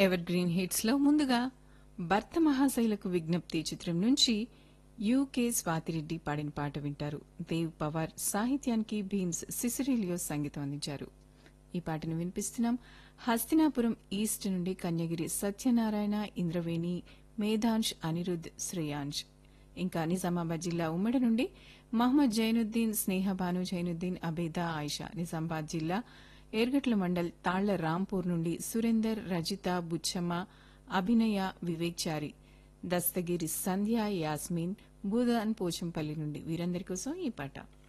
ever green hits లో ముందుగా భర్త మహాశైలకు విజ్ఞప్తి చిత్రం నుంచి యూకే స్వాతిరెడ్డి పాడిన పాట వింటారు దేవ్ పవార్ సాహిత్యానికి భీమ్స్ సిసిరిలియో సంగీతం అందించారు ఈ పాటను వినిపిస్తున్నాం హస్తినాపురం ఈస్ట్ నుండి కన్యగిరి సత్యనారాయణ ఇంద్రవేణి మేధాంష్ అనిరుద్ శ్రేయాంష్ ఇంకా నిజామాబాద్ జిల్లా ఉమ్మడి నుండి మహమ్మద్ జైనుద్దీన్ స్నేహబాను జైనుద్దీన్ అబేదా ఆయిషా నిజామాబాద్ జిల్లా ఏర్గట్ల మండల్ తాళ్ల రాంపూర్ నుండి సురేందర్ రజిత బుచ్చమ్మ అభినయ వివేక్ చారి దస్తగిరి సంధ్య యాస్మిన్ బూదాన్ పోచంపల్లి నుండి వీరందరి కోసం ఈ పాట